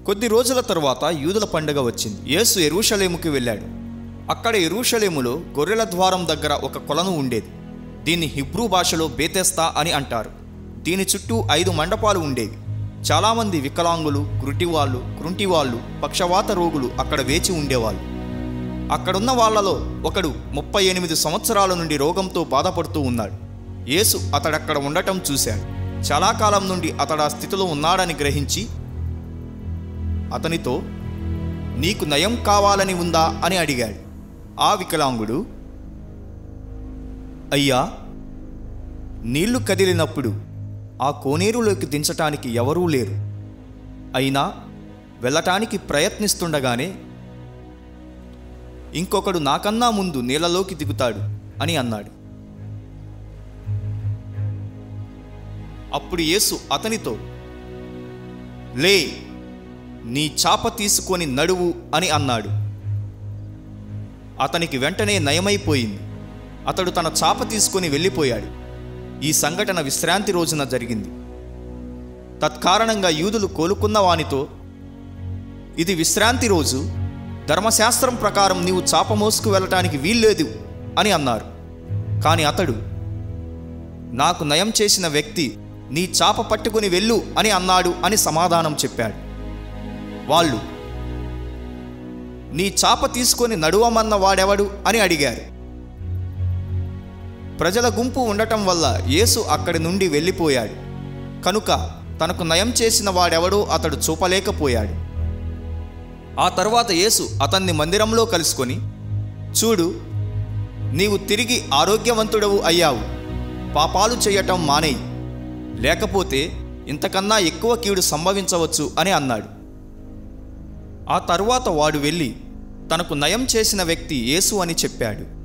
కొద్ది రోజుల తరువాత యూదుల పండుగ వచ్చింది యేసు ఎరుషలేముకి వెళ్ళాడు అక్కడ ఎరుషలేములో గొర్రెల ద్వారం దగ్గర ఒక కొలను ఉండేది దీన్ని హిబ్రూ భాషలో బేతెస్తా అని అంటారు దీని చుట్టూ ఐదు మండపాలు ఉండేవి చాలామంది వికలాంగులు కృటివాళ్ళు కృంటివాళ్ళు పక్షవాత రోగులు అక్కడ వేచి ఉండేవాళ్ళు అక్కడున్న వాళ్ళలో ఒకడు ముప్పై ఎనిమిది సంవత్సరాల నుండి రోగంతో బాధపడుతూ ఉన్నాడు యేసు అతడక్కడ ఉండటం చూశాడు చాలా కాలం నుండి అతడు ఆ స్థితిలో ఉన్నాడని గ్రహించి అతనితో నీకు నయం కావాలని ఉందా అని అడిగాడు ఆ వికలాంగుడు అయ్యా నీళ్లు కదిలినప్పుడు ఆ కోనేరులోకి దించటానికి ఎవరూ లేరు అయినా వెళ్ళటానికి ప్రయత్నిస్తుండగానే ఇంకొకడు నాకన్నా ముందు నీళ్ళలోకి దిగుతాడు అని అన్నాడు అప్పుడు యేసు అతనితో లే నీ చాప తీసుకొని నడువు అని అన్నాడు అతనికి వెంటనే నయమైపోయింది అతడు తన చాప తీసుకొని వెళ్ళిపోయాడు ఈ సంఘటన విశ్రాంతి రోజున జరిగింది తత్కారణంగా యూదులు కోలుకున్న వానితో ఇది విశ్రాంతి రోజు ధర్మశాస్త్రం ప్రకారం నీవు చాప మోసుకు వెళ్ళటానికి వీల్లేదు అని అన్నారు కానీ అతడు నాకు నయం చేసిన వ్యక్తి నీ చాప పట్టుకుని వెళ్ళు అని అన్నాడు అని సమాధానం చెప్పాడు వాళ్ళు నీ చాప తీసుకొని నడువమన్న వాడెవడు అని అడిగారు ప్రజల గుంపు ఉండటం వల్ల యేసు అక్కడి నుండి వెళ్ళిపోయాడు కనుక తనకు నయం చేసిన వాడెవడో అతడు చూపలేకపోయాడు ఆ తర్వాత యేసు అతన్ని మందిరంలో కలుసుకొని చూడు నీవు తిరిగి ఆరోగ్యవంతుడవు అయ్యావు పాపాలు చేయటం మానేయి లేకపోతే ఇంతకన్నా ఎక్కువ కీడు సంభవించవచ్చు అని అన్నాడు ఆ తరువాత వాడు వెళ్ళి తనకు నయం చేసిన వ్యక్తి యేసు అని చెప్పాడు